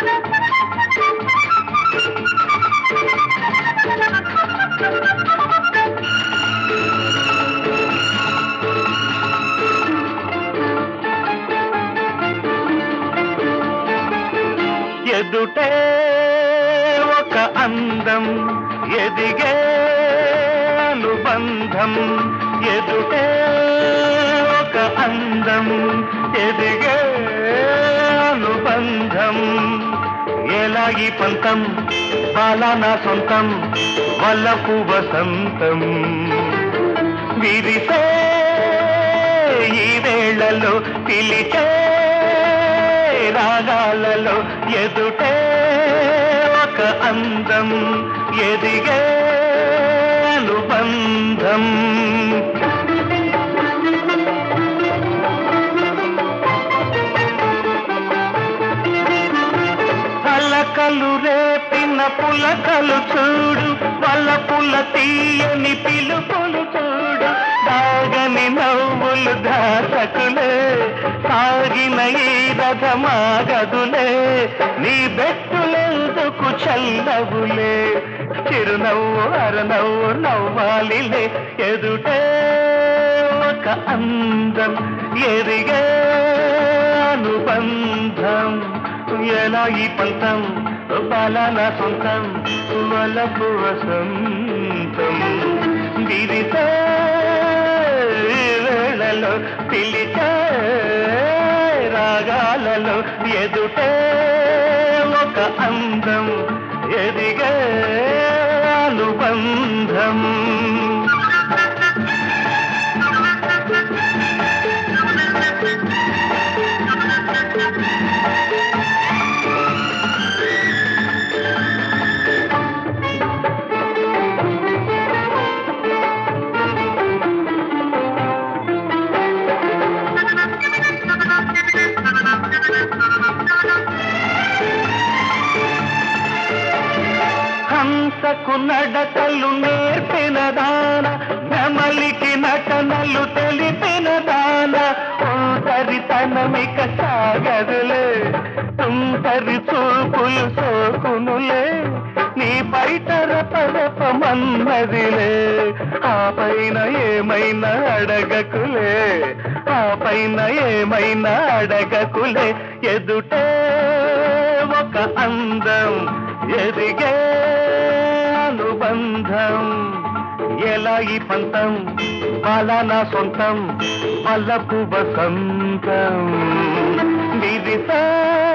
ఎదుటే ఒక అందం ఎదిగే అనుబంధం ఎదుటే ఒక అందం ఎదిగే అనుబంధం ఎలా ఈ పంతం బాలా నా సొంతం వల్లపు వసంతం విరిసే ఈ వేళలో పిలిచే రాగాలలో ఎదుటే ఒక అందం ఎదిగే అనుబంధం పలకలు రేపిన పులకలు చూడు వలపుల తీయని పిలుపులు చూడు దాగని నవ్వులు దాసకులే సాగిన ఈ రథమాగదులే నీ బెట్టులెందుకు చల్లవులే చిరునవ్వు అరనవ్వు నవ్వాలిలే ఎదుటే ఒక అందం ఎదిగే అనుబంధం ఎలా ఈ పంతం బాలాన సొంతం వలపు వసంతం విరితే వేళలో పిలిచే రాగాలలో ఎదుటే ఒక అందం ఎదిగే అనుబంధం హంసకు నడకలు నేర్పిన దాన నెమలికి నటనలు తెలిపిన దాన ఒంటరితనమిక సాగదులే తుంటరి చూపులు సోకునులే నీ బయట రపరపమన్నదిలే ఆ పైన ఏమైనా అడగకులే ఆ పైన ఏమైనా అడగకులే ఎదుటే ఒక అందం ఎదిగే అనుబంధం ఎలా ఈ పంతం బాలా నా సొంతం వల్లపు వసంతం విదిసా